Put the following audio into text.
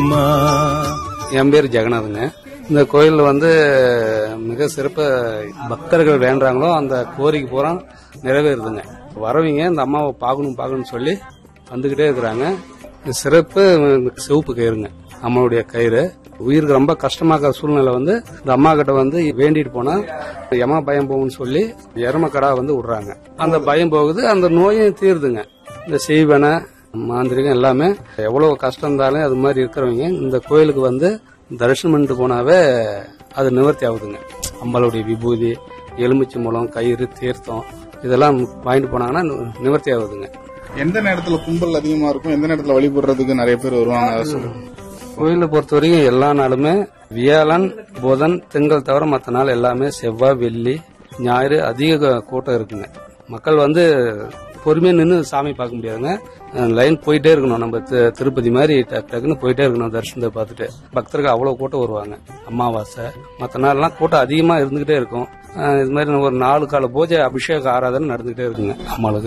அம்மா என் பேர் ஜெகநாதுங்க இந்த கோயில் வந்து மிக சிறப்பு பக்தர்கள் வேண்டுறாங்களோ அந்த கோரிக்கை பூரா நிறைவேறுதுங்க வரவங்க இந்த அம்மாவை பார்க்கணும் பார்க்கணும்னு சொல்லி வந்துகிட்டே இருக்கிறாங்க இந்த சிறப்பு சிவப்பு கயிறுங்க அம்மாவுடைய கயிறு உயிருக்கு ரொம்ப கஷ்டமாக்கிற சூழ்நிலை வந்து இந்த அம்மா கிட்ட வந்து வேண்டிட்டு போனா யமா பயம் போகும்னு சொல்லி எருமக்கடா வந்து விடுறாங்க அந்த பயம் போகுது அந்த நோயும் தீருதுங்க இந்த செய்வன மாந்திரிகம் எல்லாமே எவ்வளவு கஷ்டம் இருந்தாலும் அது மாதிரி இருக்கிறவங்க இந்த கோயிலுக்கு வந்து தரிசனம் பண்ணிட்டு போனாவே அது நிவர்த்தி ஆகுதுங்க அம்பாளுடைய விபூதி எலுமிச்சை மூலம் கயிறு தீர்த்தம் இதெல்லாம் வாங்கிட்டு போனாங்கன்னா நி- நிவர்த்தி ஆகுதுங்க எந்த நேரத்துல கும்பல் அதிகமா இருக்கும் எந்த நேரத்துல வழிபடுறதுக்கு நிறைய பேர் வருவாங்க அதை சொல்லுங்க. கோயிலை பொறுத்த வரைக்கும் எல்லா நாளுமே வியாழன் புதன் திங்கள் தவிர மற்ற நாள் எல்லாமே செவ்வாய் வெள்ளி ஞாயிறு அதிக கூட்டம் இருக்குங்க மக்கள் வந்து பொறுமையா நின்று சாமி பார்க்க முடியாதுங்க லைன் போயிட்டே இருக்கணும் நம்ம தி- திருப்பதி மாதிரி டக்கு டக்குன்னு போயிட்டே இருக்கணும் தரிசனத்தை பார்த்துட்டு பக்தர்கள் அவ்வளவு கூட்டம் வருவாங்க அமாவாசை மற்ற நாள்லாம் கூட்டம் அதிகமா இருந்துகிட்டே இருக்கும் அஹ் இது மாதிரி ஒரு நாலு கால பூஜை அபிஷேக ஆராதனை நடந்துகிட்டே இருக்குங்க அம்மாளுக்கு